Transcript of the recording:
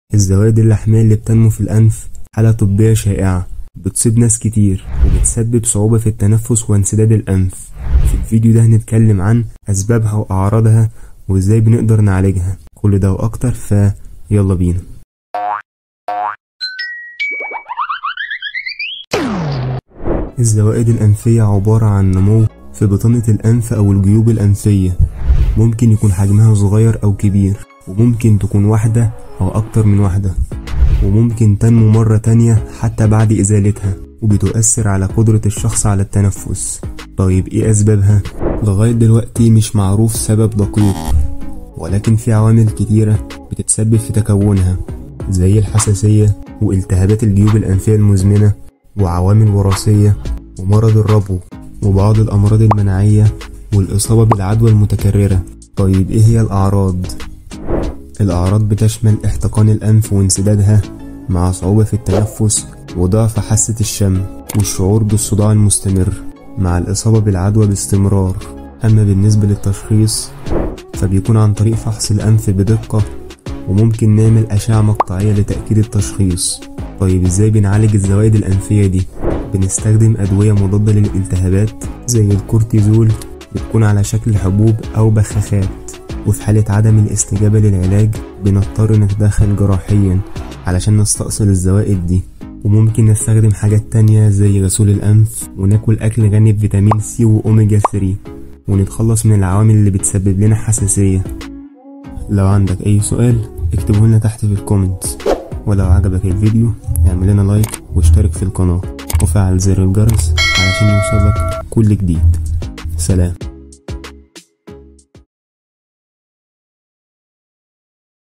الزوائد اللحمية اللي بتنمو في الأنف حالة طبية شائعة بتصيب ناس كتير وبتسبب صعوبة في التنفس وانسداد الأنف في الفيديو ده هنتكلم عن أسبابها وأعراضها وإزاي بنقدر نعالجها كل ده وأكتر فيلا بينا الزوائد الأنفية عبارة عن نمو في بطانة الأنف أو الجيوب الأنفية ممكن يكون حجمها صغير أو كبير وممكن تكون واحدة أو أكتر من واحدة وممكن تنمو مرة تانية حتى بعد إزالتها وبتؤثر على قدرة الشخص على التنفس طيب إيه أسبابها؟ لغاية دلوقتي مش معروف سبب دقيق ولكن في عوامل كتيرة بتتسبب في تكونها زي الحساسية والتهابات الجيوب الأنفية المزمنة وعوامل وراثية ومرض الربو وبعض الأمراض المناعية والإصابة بالعدوى المتكررة طيب إيه هي الأعراض؟ الأعراض بتشمل احتقان الأنف وانسدادها مع صعوبة في التنفس وضعف حاسة الشم والشعور بالصداع المستمر مع الإصابة بالعدوى باستمرار أما بالنسبة للتشخيص فبيكون عن طريق فحص الأنف بدقة وممكن نعمل أشعة مقطعية لتأكيد التشخيص طيب إزاي بنعالج الزوائد الأنفية دي؟ بنستخدم أدوية مضادة للالتهابات زي الكورتيزول بتكون على شكل حبوب أو بخاخات وفي حالة عدم الاستجابة للعلاج بنضطر نتدخل جراحيا علشان نستأصل الزوائد دي وممكن نستخدم حاجات تانية زي غسول الأنف وناكل أكل غني بفيتامين سي وأوميجا 3 ونتخلص من العوامل اللي بتسبب لنا حساسية لو عندك أي سؤال اكتبه لنا تحت في الكومنتس ولو عجبك الفيديو اعمل لنا لايك واشترك في القناة وفعل زر الجرس علشان يوصلك كل جديد سلام